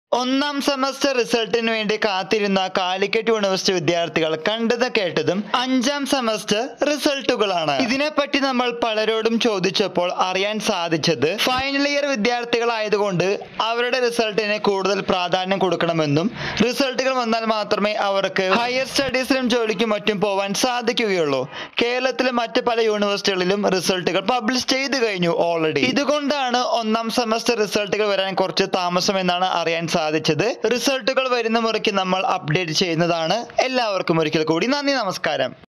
ഒന്നാം സെമസ്റ്റർ റിസൾട്ടിന് വേണ്ടി കാത്തിരുന്ന കാലിക്കറ്റ് യൂണിവേഴ്സിറ്റി വിദ്യാർത്ഥികൾ കണ്ടത് കേട്ടതും അഞ്ചാം സെമസ്റ്റർ റിസൾട്ടുകളാണ് ഇതിനെപ്പറ്റി നമ്മൾ പലരോടും ചോദിച്ചപ്പോൾ അറിയാൻ സാധിച്ചത് ഫൈനൽ ഇയർ വിദ്യാർത്ഥികളായതുകൊണ്ട് അവരുടെ റിസൾട്ടിന് കൂടുതൽ പ്രാധാന്യം കൊടുക്കണമെന്നും റിസൾട്ടുകൾ വന്നാൽ മാത്രമേ അവർക്ക് ഹയർ സ്റ്റഡീസിലും ജോലിക്കും മറ്റും പോവാൻ സാധിക്കുകയുള്ളൂ കേരളത്തിലെ മറ്റ് പല യൂണിവേഴ്സിറ്റികളിലും റിസൾട്ടുകൾ പബ്ലിഷ് ചെയ്തു കഴിഞ്ഞു ഓൾറെഡി ഇതുകൊണ്ടാണ് ഒന്നാം സെമസ്റ്റർ റിസൾട്ടുകൾ വരാൻ കുറച്ച് താമസം എന്നാണ് അറിയാൻ സാധിച്ചത് റിസൾട്ടുകൾ വരുന്ന മുറയ്ക്ക് നമ്മൾ അപ്ഡേറ്റ് ചെയ്യുന്നതാണ് എല്ലാവർക്കും ഒരിക്കൽ കൂടി നന്ദി നമസ്കാരം